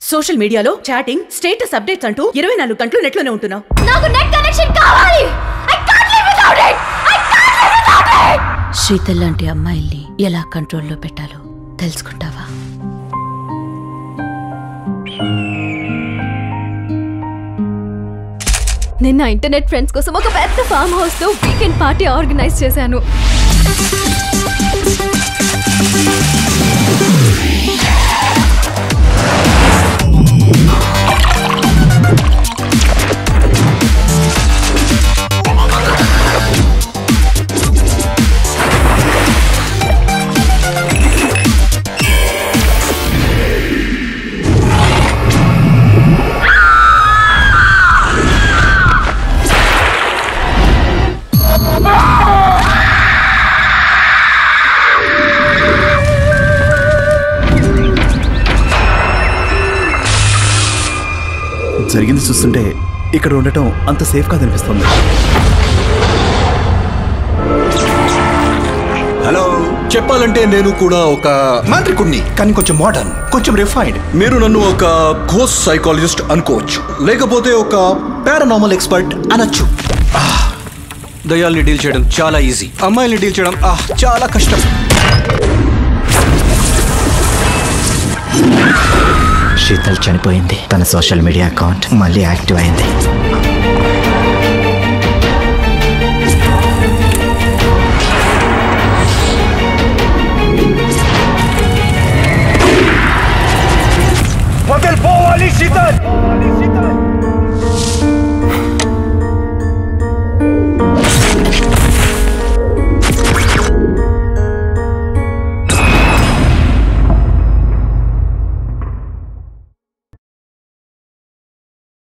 social మీడియాలో chatting status updates అంటూ ఇరవై నాలుగు గంటలు నెట్లోనే ఉంటున్నావు నాకు నెట్ కనెక్షన్ కావాలి I can't live without it I can't live without it Sheetal లాంటి అమ్మాయిల్ని ఎలా కంట్రోల్లో పెట్టాలో తెలుసుకుంటావా నిన్న ఇంటర్నెట్ ఫ్రెండ్స్ కోసం ఒక పెద్ద ఫామ్ హౌస్ లో వీకెండ్ పార్టీ ఆర్గనైజ్ చేశాను జరిగింది చూస్తుంటే ఇక్కడ ఉండటం అంత సేఫ్ కాదనిపిస్తుంది హలో చెప్పాలంటే నేను కూడా ఒక మాంత్రికుణ్ణి కానీ కొంచెం మోడర్న్ కొంచెం రిఫైన్డ్ మీరు నన్ను ఒక కోర్స్ సైకాలజిస్ట్ అనుకోవచ్చు లేకపోతే ఒక పారానార్మల్ ఎక్స్పర్ట్ అనొచ్చు ఆహ్, దయ్యాల్ని డీల్ చేయడం చాలా ఈజీ అమ్మాయిల్ని డీల్ చేయడం ఆహ్, చాలా కష్టం శీతల్ చనిపోయింది తన సోషల్ మీడియా అకౌంట్ మళ్ళీ యాక్టివ్ అయింది వదిలిపోవాలి శీతల్